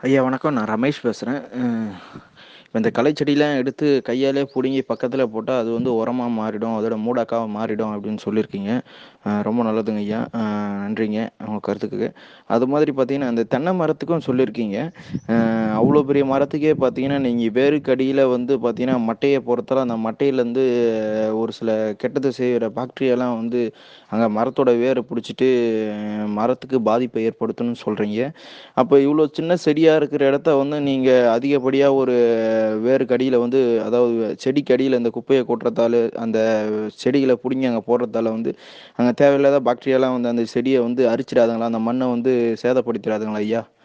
ஐயா வணக்கம் நான் ரமேஷ் பேசுகிறேன் இப்போ இந்த களைச்செடிலாம் எடுத்து கையாலே பிடுங்கி பக்கத்தில் போட்டால் அது வந்து உரமா மாறிடும் அதோட மூடாக்காவா மாறிடும் அப்படின்னு சொல்லியிருக்கீங்க அஹ் ரொம்ப நல்லதுங்க ஐயா அஹ் நன்றிங்க உங்கள் கருத்துக்கு அது மாதிரி பார்த்தீங்கன்னா இந்த தென்னை மரத்துக்கும் சொல்லியிருக்கீங்க அஹ் அவ்வளோ பெரிய மரத்துக்கே பார்த்தீங்கன்னா நீங்கள் வேருக்கு அடியில் வந்து பார்த்தீங்கன்னா மட்டையை பொறுத்தால அந்த மட்டையிலேருந்து ஒரு சில கெட்டது செய்கிற பாக்டீரியாலாம் வந்து அங்கே மரத்தோட வேரை பிடிச்சிட்டு மரத்துக்கு பாதிப்பை ஏற்படுத்தும்னு சொல்கிறீங்க அப்போ இவ்வளோ சின்ன செடியாக இருக்கிற இடத்த வந்து நீங்கள் அதிகப்படியாக ஒரு வேருக்கு அடியில் வந்து அதாவது செடிக்கு அடியில் இந்த குப்பையை கொட்டுறதால அந்த செடிகளை பிடுங்கி அங்கே போடுறதால வந்து அங்கே தேவையில்லாத பாக்டீரியாலாம் வந்து அந்த செடியை வந்து அரிச்சிடாதுங்களா அந்த மண்ணை வந்து சேதப்படுத்திடாதுங்களா ஐயா